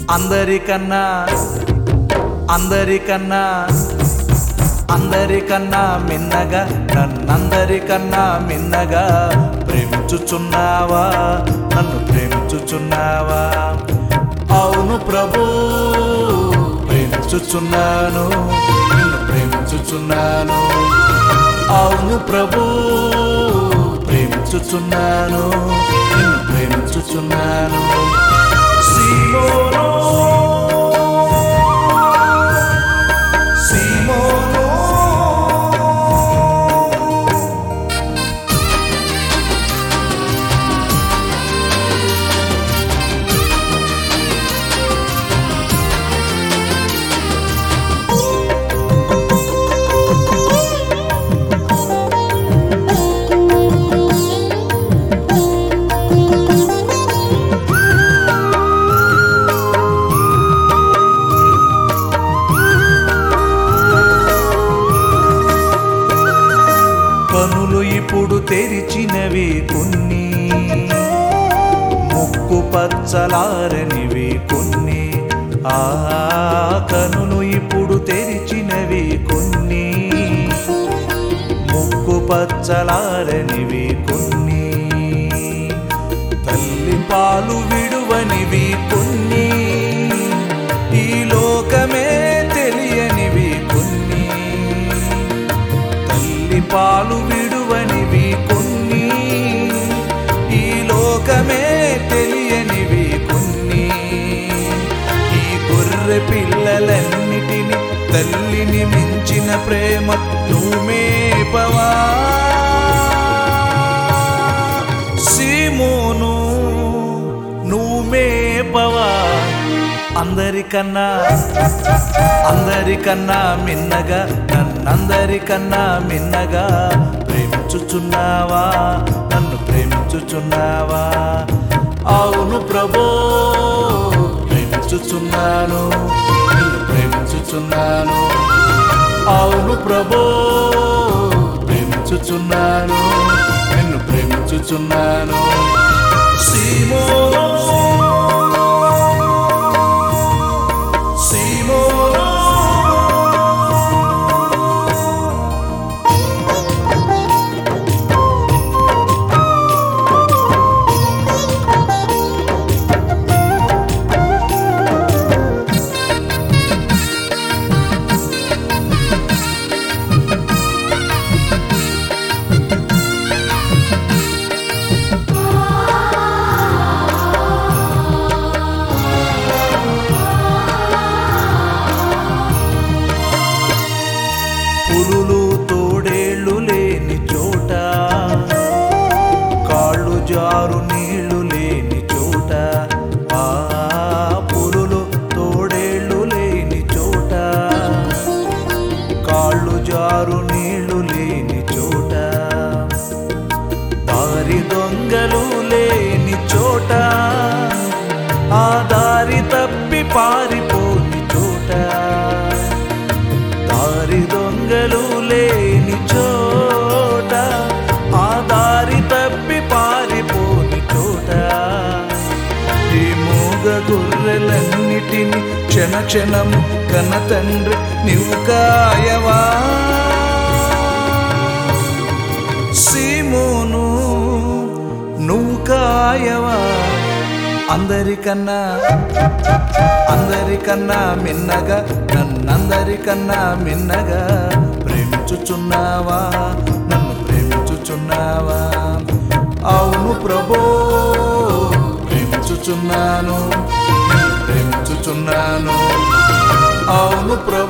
అందరికన్నా అందరికన్నా అందరికన్నా మిన్నగా నన్నందరికన్నా మిన్నగా ప్రేమించుచున్నావా నన్ను ప్రేమించుచున్నావా అవును ప్రభు ప్రేమించుచున్నాను నిన్ను ప్రేమించుచున్నాను అవును ప్రభు ప్రేమించుచున్నాను నిన్ను ప్రేమించుచున్నాను సీమోను సీమోను కనులు ఇప్పుడు తెరిచినవి కొన్ని ముక్కు పచ్చలారనివి కొన్ని ఆ కనులు ఇప్పుడు తెరిచినవి కొన్ని ముక్కు పచ్చలారనివి కొన్ని తల్లి పాలు విడువనివి కొన్ని ఈ లోకమే తెలియనివి కొన్ని తల్లి పాలు విడువనివి కొన్ని ఈ లోకమే తెలియనివి కొన్ని ఈ గొర్రె పిల్లలన్నిటిని తల్లిని మించిన ప్రేమ నువ్వేపవా సీమోను నువ్వేపవా అందరికన్నా అందరికన్నా మిన్నగా నన్నందరికన్నా మిన్నగా ప్రేమించుచున్నావా నన్ను ప్రేమించుచున్నావా అవును ప్రభో ప్రేమించుచున్నాను నిన్ను ప్రేమించుచున్నాను అవును ప్రభో ప్రేమించుచున్నాను నిన్ను ప్రేమించుచున్నాను సీమో సీమోను పులులు తోడేళ్ళు లేని చోట కాళ్ళు జారు నీళ్లు లేని చోట ఆ పులులు తోడేళ్ళు లేని చోట కాళ్ళు జారు నీళ్లు లేని చోట దారి దొంగలు లేని చోట ఆ దారి తప్పి పారిపోని చోట దారి దొంగలు లేని చోట ఆ దారి తప్పి పారిపోని చోట ఈ మూగ గొర్రెలన్నిటిని క్షణ క్షణము కన్న తండ్రి నీవు కాయవా సీమోను నువ్వు కాయవా అందరికన్నా అందరికన్నా మిన్నగా నన్నందరికన్నా మిన్నగా ప్రేమించుచున్నావా నన్ను ప్రేమించుచున్నావా అవును ప్రభో ప్రేమించుచున్నాను నిన్ను ప్రేమించుచున్నాను అవును ప్రభు